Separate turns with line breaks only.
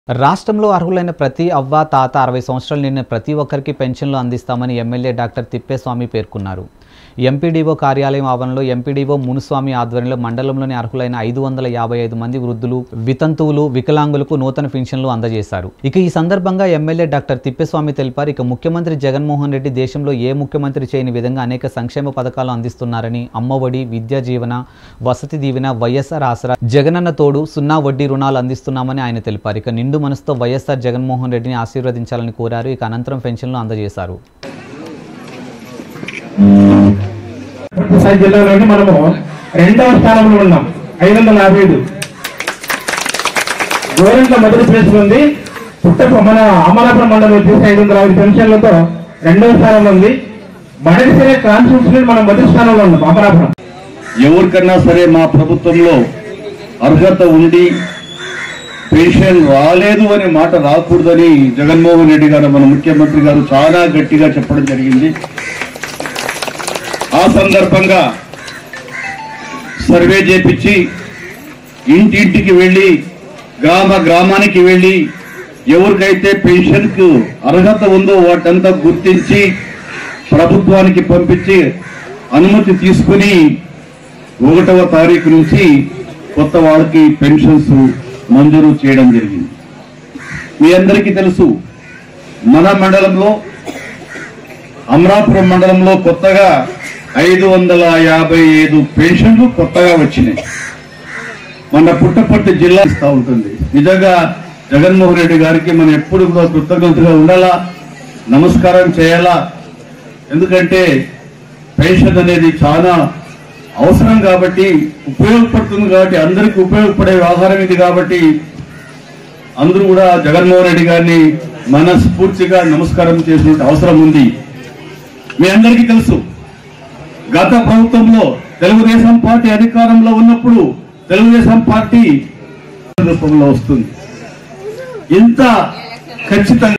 రాష్ట్రంలో అర్హులైన ప్రతి అవ్వ తాత అరవై సంవత్సరాలు నిండిన ప్రతి ఒక్కరికి పెన్షన్లు అందిస్తామని ఎమ్మెల్యే డాక్టర్ తిప్పేస్వామి పేర్కొన్నారు ఎంపీడీఓ కార్యాలయం ఆవరణలో ఎంపీడీఓ మునుస్వామి ఆధ్వర్యంలో మండలంలోని అర్హులైన ఐదు వందల యాభై ఐదు మంది వృద్ధులు వితంతువులు వికలాంగులకు నూతన పెన్షన్లు అందజేశారు ఇక ఈ సందర్భంగా ఎమ్మెల్యే డాక్టర్ తిప్పేస్వామి తెలిపారు ఇక ముఖ్యమంత్రి జగన్మోహన్ రెడ్డి దేశంలో ఏ ముఖ్యమంత్రి చేయని విధంగా అనేక సంక్షేమ పథకాలు అందిస్తున్నారని అమ్మఒడి విద్యా జీవన వసతి దీవెన వైఎస్ఆర్ ఆసరా జగనన్న తోడు సున్నా వడ్డీ రుణాలు అందిస్తున్నామని ఆయన తెలిపారు ఇక నిండు మనసుతో వైఎస్ఆర్ జగన్మోహన్ రెడ్డిని ఆశీర్వదించాలని కోరారు ఇక అనంతరం పెన్షన్లు అందజేశారు
స్థాయి జిల్లాలోని మనము రెండవ స్థానంలో ఉన్నాం ఐదు వందల యాభై ఐదు గోరంట్ల మొదటి ప్లేస్ ఉంది పుట్టప మన అమలాపురం మండలం వచ్చేసి ఐదు వందల యాభై పెన్షన్లతో రెండవ స్థానంలో ఉంది మడలిసరే కాన్స్టిట్యూషన్ మనం మొదటి స్థానంలో ఉన్నాం అమలాపురం
ఎవరికన్నా సరే మా ప్రభుత్వంలో అర్హత ఉండి పెన్షన్ రాలేదు అనే మాట రాకూడదని జగన్మోహన్ రెడ్డి గారు మన ముఖ్యమంత్రి గారు చాలా గట్టిగా చెప్పడం జరిగింది ఆ సందర్భంగా సర్వే చేపించి ఇంటింటికి వెళ్ళి గ్రామ గ్రామానికి వెళ్ళి ఎవరికైతే పెన్షన్కు అర్హత ఉందో వాటంతా గుర్తించి ప్రభుత్వానికి పంపించి అనుమతి తీసుకుని ఒకటవ తారీఖు నుంచి కొత్త వాళ్ళకి పెన్షన్స్ మంజూరు చేయడం జరిగింది మీ అందరికీ తెలుసు మన మండలంలో అమరాపురం మండలంలో కొత్తగా ఐదు వందల యాభై ఐదు పెన్షన్లు కొత్తగా వచ్చినాయి మన పుట్టపర్తి జిల్లా ఇస్తా ఉంటుంది నిజంగా జగన్మోహన్ రెడ్డి గారికి మనం ఎప్పుడు కూడా కృతజ్ఞతగా ఉండాలా నమస్కారం చేయాలా ఎందుకంటే పెన్షన్ అనేది చాలా అవసరం కాబట్టి ఉపయోగపడుతుంది కాబట్టి అందరికీ ఉపయోగపడే వ్యవహారం ఇది కాబట్టి అందరూ కూడా జగన్మోహన్ రెడ్డి గారిని మనస్ఫూర్తిగా నమస్కారం చేసిన అవసరం ఉంది మీ అందరికీ తెలుసు గత ప్రభుత్వంలో తెలుగుదేశం పార్టీ అధికారంలో ఉన్నప్పుడు తెలుగుదేశం పార్టీ రూపంలో వస్తుంది ఇంత ఖచ్చితంగా